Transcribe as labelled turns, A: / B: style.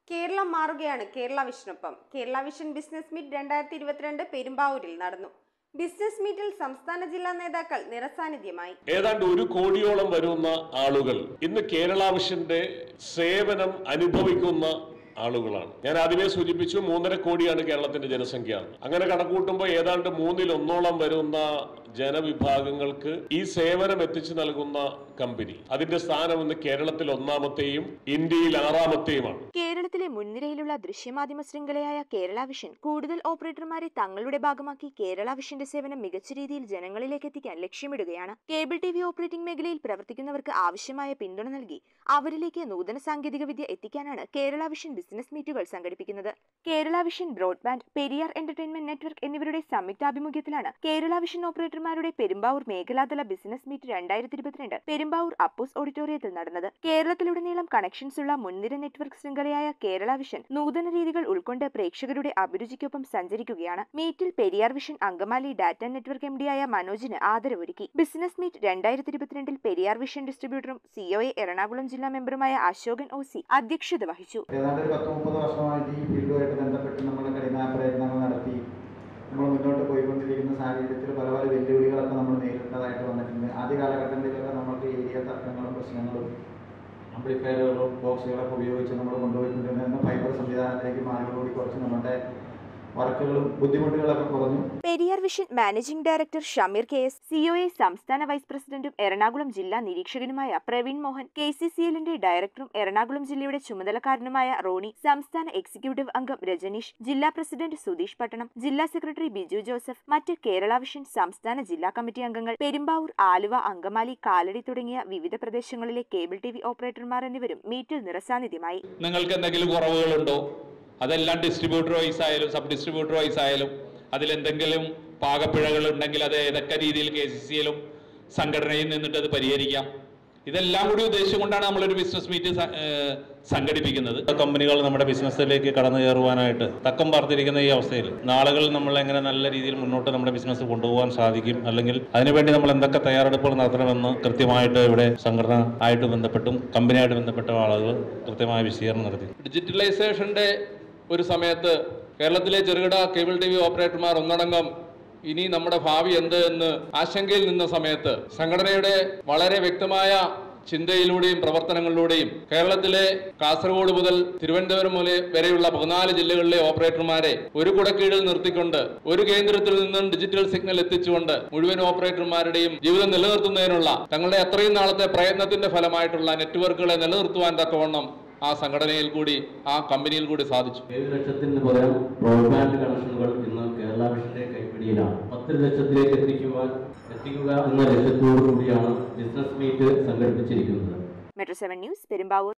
A: കേരളം മാറുകയാണ് Kerala വിഷനൊപ്പം Kerala vision business meet രണ്ടായിരത്തി ഇരുപത്തിരണ്ട് പെരുമ്പാവൂരിൽ നടന്നു ബിസിനസ് മീറ്റിൽ സംസ്ഥാന ജില്ലാ നേതാക്കൾ നിറസാന്നിധ്യമായി
B: ഏതാണ്ട് ഒരു കോടിയോളം വരുന്ന ആളുകൾ ഇന്ന് കേരള വിഷന്റെ സേവനം അനുഭവിക്കുന്ന ആളുകളാണ് ഞാൻ ആദ്യമേ സൂചിപ്പിച്ചു മൂന്നര കോടിയാണ് കേരളത്തിന്റെ ജനസംഖ്യ അങ്ങനെ കണക്കൂട്ടുമ്പോൾ ഏതാണ്ട് മൂന്നിൽ ഒന്നോളം വരുന്ന ജനവിഭാഗങ്ങൾക്ക് ഈ സേവനം എത്തിച്ചു നൽകുന്ന കമ്പനി അതിന്റെ സ്ഥാനം ഇന്ന് കേരളത്തിൽ ഒന്നാമത്തെയും ഇന്ത്യയിൽ ആറാമത്തെയുമാണ്
C: കേരളത്തിലെ മുൻനിരയിലുള്ള ദൃശ്യമാധ്യമ ശൃംഖലയായ കേരള വിഷൻ കൂടുതൽ ഓപ്പറേറ്റർമാരെ തങ്ങളുടെ ഭാഗമാക്കി കേരള വിഷന്റെ സേവനം മികച്ച രീതിയിൽ ജനങ്ങളിലേക്ക് എത്തിക്കാൻ ലക്ഷ്യമിടുകയാണ് കേബിൾ ടി വി ഓപ്പറേറ്റിംഗ് മേഖലയിൽ പ്രവർത്തിക്കുന്നവർക്ക് ആവശ്യമായ പിന്തുണ നൽകി അവരിലേക്ക് നൂതന സാങ്കേതിക വിദ്യ എത്തിക്കാനാണ് കേരള വിഷൻ ബിസിനസ് മീറ്റുകൾ സംഘടിപ്പിക്കുന്നത് Kerala vision broadband Periyar entertainment network എന്നിവരുടെ സംയുക്താഭിമുഖ്യത്തിലാണ് Kerala vision ഓപ്പറേറ്റർമാരുടെ Perumbavoor മേഖലാതല business meet രണ്ടായിരത്തി ഇരുപത്തിരണ്ട് പെരുമ്പാവൂർ അപ്പൂസ് ഓഡിറ്റോറിയത്തിൽ നടന്നത് കേരളത്തിലുടനീളം കണക്ഷൻസ് ഉള്ള മുൻനിര നെറ്റ്വർക്ക് ശൃംഖലയായ കേരള വിഷൻ നൂതന രീതികൾ ഉൾക്കൊണ്ട് പ്രേക്ഷകരുടെ അഭിരുചിക്കൊപ്പം സഞ്ചരിക്കുകയാണ് മീറ്റിൽ Periyar vision Angamaly data network M ഡിയായ മനോജിന് ആദരവൊരുക്കി business meet രണ്ടായിരത്തി ഇരുപത്തിരണ്ടിൽ പെരിയാർ വിഷൻ ഡിസ്ട്രിബ്യൂട്ടറും സിഒഎ എറണാകുളം ജില്ലാ മെമ്പറുമായ അശോകൻ ഒ സി അധ്യക്ഷത വഹിച്ചു
D: ഏതാണ്ട് ഒരു പത്ത് മുപ്പത് വർഷമായിട്ട് ഈ ഫീൽഡുമായിട്ട് ബന്ധപ്പെട്ട് നമ്മൾ കഠിനായ പ്രയത്നങ്ങൾ നടത്തി നമ്മൾ മുന്നോട്ട് പോയിക്കൊണ്ടിരിക്കുന്ന സാഹചര്യത്തിൽ പല പല വെല്ലുവിളികളൊക്കെ നമ്മൾ നേരിട്ടതായിട്ട് വന്നിട്ടുണ്ട് ആദ്യ കാലഘട്ടങ്ങളിലൊക്കെ നമുക്ക് ഏരിയ തർക്കങ്ങളും പ്രശ്നങ്ങളും ആംപ്ലിഫയറുകളും ബോക്സുകളൊക്കെ ഉപയോഗിച്ച് നമ്മൾ കൊണ്ടുപോയിക്കൊണ്ടിരുന്ന ഫൈബർ സംവിധാനത്തിലേക്ക് മാറിയോടുകൂടി കുറച്ച് നമ്മുടെ വർക്കുകളും ബുദ്ധിമുട്ടുകളൊക്കെ കുറഞ്ഞു
C: Periyar vision managing director Shameer K S COA സംസ്ഥാന വൈസ് പ്രസിഡന്റും എറണാകുളം ജില്ലാ നിരീക്ഷകനുമായ Praveen Mohan K C C എല്ലിന്റെ ഡയറക്ടറും എറണാകുളം ജില്ലയുടെ ചുമതലക്കാരനുമായ റോണി സംസ്ഥാന എക്സിക്യൂട്ടീവ് അംഗം രജനീഷ് ജില്ലാ പ്രസിഡന്റ് സുധീഷ് പട്ടണം ജില്ലാ സെക്രട്ടറി ബിജു ജോസഫ് മറ്റ് കേരള വിഷൻ സംസ്ഥാന ജില്ലാ കമ്മിറ്റി അംഗങ്ങൾ പെരുമ്പാവൂർ ആലുവ അങ്കമാലി കാലടി തുടങ്ങിയ വിവിധ പ്രദേശങ്ങളിലെ കേബിൾ ടി വി ഓപ്പറേറ്റർമാർ എന്നിവരും മീറ്റിൽ നിറസാന്നിധ്യമായി
E: നിങ്ങൾക്ക് എന്തെങ്കിലും കുറവുകളുണ്ടോ അതെല്ലാം ഡിസ്ട്രിബ്യൂട്ടർ വൈസ് ആയാലും സബ് ഡിസ്ട്രിബ്യൂട്ടർ വൈസ് ആയാലും അതിലെന്തെങ്കിലും പാകപ്പിഴകൾ ഉണ്ടെങ്കിൽ അത് ഏതൊക്കെ രീതിയിൽ കെ സി സിയിലും സംഘടനയിൽ നിന്നിട്ട് അത് പരിഹരിക്കാം ഇതെല്ലാം കൂടി ഉദ്ദേശിച്ചുകൊണ്ടാണ് നമ്മളൊരു ബിസിനസ് മീറ്റ് സംഘടിപ്പിക്കുന്നത്
F: കമ്പനികൾ നമ്മുടെ ബിസിനസ്സിലേക്ക് കടന്നു കയറുവാനായിട്ട് തക്കം പാർത്തിരിക്കുന്ന ഈ അവസ്ഥയിൽ നാളുകൾ നമ്മൾ എങ്ങനെ നല്ല രീതിയിൽ മുന്നോട്ട് നമ്മുടെ ബിസിനസ് കൊണ്ടുപോകാൻ സാധിക്കും അല്ലെങ്കിൽ അതിനുവേണ്ടി നമ്മൾ എന്തൊക്കെ തയ്യാറെടുപ്പുകൾ നടത്തണമെന്ന് കൃത്യമായിട്ട് ഇവിടെ സംഘടന ആയിട്ട് ബന്ധപ്പെട്ടും കമ്പനിയായിട്ട് ബന്ധപ്പെട്ട ആളുകൾ കൃത്യമായ വിശദീകരണം നടത്തി
E: ഡിജിറ്റലൈസേഷന്റെ ഒരു സമയത്ത് കേരളത്തിലെ ചെറുകിട കേബിൾ ടി വി ഓപ്പറേറ്റർമാർ ഒന്നടങ്കം ഇനി നമ്മുടെ ഭാവി എന്ത് എന്ന് ആശങ്കയിൽ നിന്ന സമയത്ത് സംഘടനയുടെ വളരെ വ്യക്തമായ ചിന്തയിലൂടെയും പ്രവർത്തനങ്ങളിലൂടെയും കേരളത്തിലെ കാസർഗോഡ് മുതൽ തിരുവനന്തപുരം മുതൽ വരെയുള്ള പതിനാല് ജില്ലകളിലെ ഓപ്പറേറ്റർമാരെ ഒരു കുടക്കീഴിൽ നിർത്തിക്കൊണ്ട് ഒരു കേന്ദ്രത്തിൽ നിന്നും ഡിജിറ്റൽ സിഗ്നൽ എത്തിച്ചുകൊണ്ട് മുഴുവൻ ഓപ്പറേറ്റർമാരുടെയും ജീവിതം നിലനിർത്തുന്നതിനുള്ള തങ്ങളുടെ അത്രയും നാളത്തെ പ്രയത്നത്തിന്റെ ഫലമായിട്ടുള്ള നെറ്റ്വർക്കുകളെ നിലനിർത്തുവാൻ തക്കവണ്ണം ആ സംഘടനയിൽ കൂടി ആ കമ്പനിയിൽ കൂടി സാധിച്ചു
G: ഏഴ് ലക്ഷത്തിന് പകരം ബ്രോഡ്ബാൻഡ് കണക്ഷനുകൾ ഇന്ന് കേരള വിഷന്റെ കൈപ്പിടിയിലാണ് പത്ത് ലക്ഷത്തിലേക്ക് എത്തിക്കുവാൻ എത്തിക്കുക എന്ന ലക്ഷ്യത്തോടു കൂടിയാണ് ബിസിനസ് മീറ്റ് സംഘടിപ്പിച്ചിരിക്കുന്നത്
C: മെട്രോ സെവൻ ന്യൂസ് പെരുമ്പാവൂർ